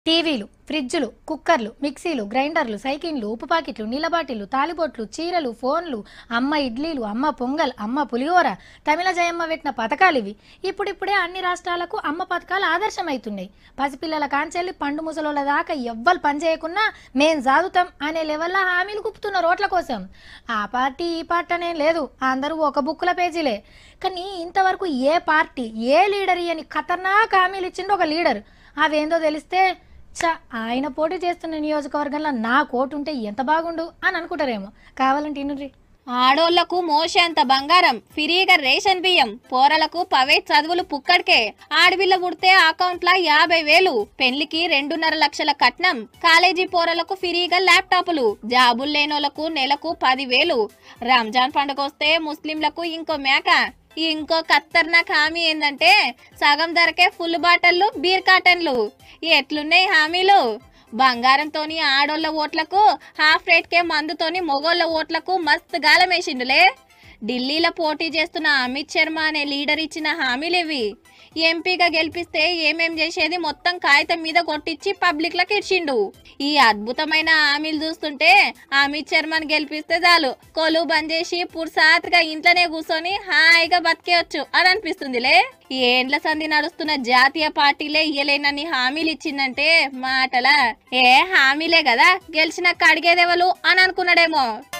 టీవీలు ఫ్రిడ్జులు కుక్కర్లు మిక్సీలు గ్రైండర్లు సైకిన్లు ఉప్పు పాకెట్లు నీళ్ళ బాటిళ్లు తాలిబొట్లు చీరలు ఫోన్లు అమ్మ ఇడ్లీలు అమ్మ పొంగల్ అమ్మ పులిహోర తమిళ జయమ్మ పెట్టిన పథకాలు ఇవి ఇప్పుడిప్పుడే అన్ని రాష్ట్రాలకు అమ్మ పథకాలు ఆదర్శమవుతున్నాయి పసిపిల్లల కాంచెల్లి పండు ముసలోళ్ళ దాకా ఎవ్వరు పని చేయకున్నా మేం సాదుతాం అనే లెవెల్లో హామీలు గుప్పుతున్న రోడ్ల కోసం ఆ పార్టీ ఈ పార్టీ అనే లేదు అందరూ ఒక బుక్కుల పేజీలే కానీ ఇంతవరకు ఏ పార్టీ ఏ లీడర్ అని ఖతర్నాక్ హామీలు ఇచ్చిండో ఒక లీడర్ అవేందో తెలిస్తే చ ఆయన పోటీ చేస్తున్న నియోజకవర్గంలో నా కోటు ఉంటే ఎంత బాగుండు అని అనుకుంటారేమో కావాలంటే ఇనుర్రి ఆడోళ్లకు మోసేంత బంగారం ఫ్రీగా రేషన్ బియ్యం పోరలకు పవే చదువులు పుక్కడికే ఆడపిల్ల పుడితే అకౌంట్ లా యాభై వేలు పెళ్లికి రెండున్నర లక్షల కట్నం కాలేజీ పోరలకు ఫ్రీగా ల్యాప్టాప్లు జాబులు లేనోళ్లకు నెలకు పదివేలు రంజాన్ పండుగ వస్తే ముస్లింలకు ఇంకో మేక ఇంకో ఖతర్నాక్ హామీ ఏందంటే సగం ధరకే ఫుల్ బాటళ్ళు బీర్ కాటన్లు ఎట్లున్నాయి హామీలు బంగారంతోని ఆడోళ్ళ ఓట్లకు హాఫ్ రేట్కే మందుతోని మొగోళ్ళ ఓట్లకు మస్తు గాలమేసిండులే ఢిల్లీలో పోటీ చేస్తున్న అమిత్ శర్మ అనే లీడర్ ఇచ్చిన హామీలేవి ఎంపీగా గెలిపిస్తే ఏమేం చేసేది మొత్తం కాగితం మీద కొట్టించి పబ్లిక్ లకు ఇచ్చిండు ఈ అద్భుతమైన హామీలు చూస్తుంటే అమిత్ శర్మని గెలిపిస్తే చాలు కొలు బంద్ చేసి పురుసాత్గా ఇంట్లోనే కూర్చొని హాయిగా బతికేయచ్చు అని అనిపిస్తుందిలే ఏండ్ల సంధి నడుస్తున్న జాతీయ పార్టీలే ఇయ్యలేనని హామీలు ఇచ్చిందంటే మాటలా ఏ హామీలే కదా గెలిచిన కడిగేదెవలు అని అనుకున్నాడేమో